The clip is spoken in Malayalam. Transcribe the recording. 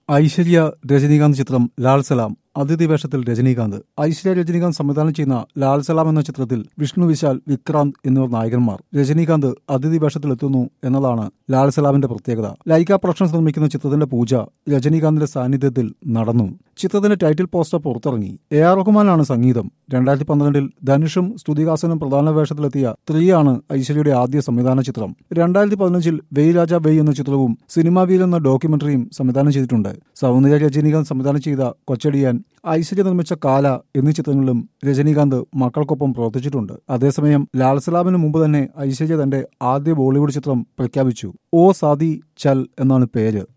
ഐശ്വര്യ രജനീകാന്ത് ചിത്രം ലാൽ സലാം അതിഥി വേഷത്തിൽ രജനീകാന്ത് ഐശ്വര്യ രജനീകാന്ത് സംവിധാനം ചെയ്യുന്ന ലാൽ സലാം എന്ന ചിത്രത്തിൽ വിഷ്ണു വിശാൽ വിക്രാന്ത് എന്നിവർ നായകന്മാർ രജനീകാന്ത് അതിഥി വേഷത്തിലെത്തുന്നു എന്നതാണ് ലാൽ സലാമിന്റെ പ്രത്യേകത ലൈക്ക പ്രൊഡക്ഷൻസ് നിർമ്മിക്കുന്ന ചിത്രത്തിന്റെ പൂജ രജനീകാന്തിന്റെ സാന്നിധ്യത്തിൽ നടന്നു ചിത്രത്തിന്റെ ടൈറ്റിൽ പോസ്റ്റർ പുറത്തിറങ്ങി എ ആർ റഹ്മാനാണ് സംഗീതം രണ്ടായിരത്തി പന്ത്രണ്ടിൽ ധനുഷും സ്തുതിഹാസനും പ്രധാന വേഷത്തിലെത്തിയ ത്രീയാണ് ഐശ്വര്യയുടെ ആദ്യ സംവിധാന ചിത്രം രണ്ടായിരത്തി പതിനഞ്ചിൽ വെയ് രാജ വെയ് എന്ന ചിത്രവും സിനിമാ വീൽ എന്ന ഡോക്യുമെന്ററിയും സംവിധാനം ചെയ്തിട്ടുണ്ട് സൗന്ദര്യ രജനീകാന്ത് സംവിധാനം ചെയ്ത കൊച്ചടിയാൻ ഐശ്വര്യ നിർമ്മിച്ച കാല എന്നീ ചിത്രങ്ങളിലും രജനീകാന്ത് മക്കൾക്കൊപ്പം പ്രവർത്തിച്ചിട്ടുണ്ട് അതേസമയം ലാൽ സലാമിന് മുമ്പ് തന്നെ ഐശ്വര്യ തന്റെ ആദ്യ ബോളിവുഡ് ചിത്രം പ്രഖ്യാപിച്ചു ഓ സാദി ചൽ എന്നാണ് പേര്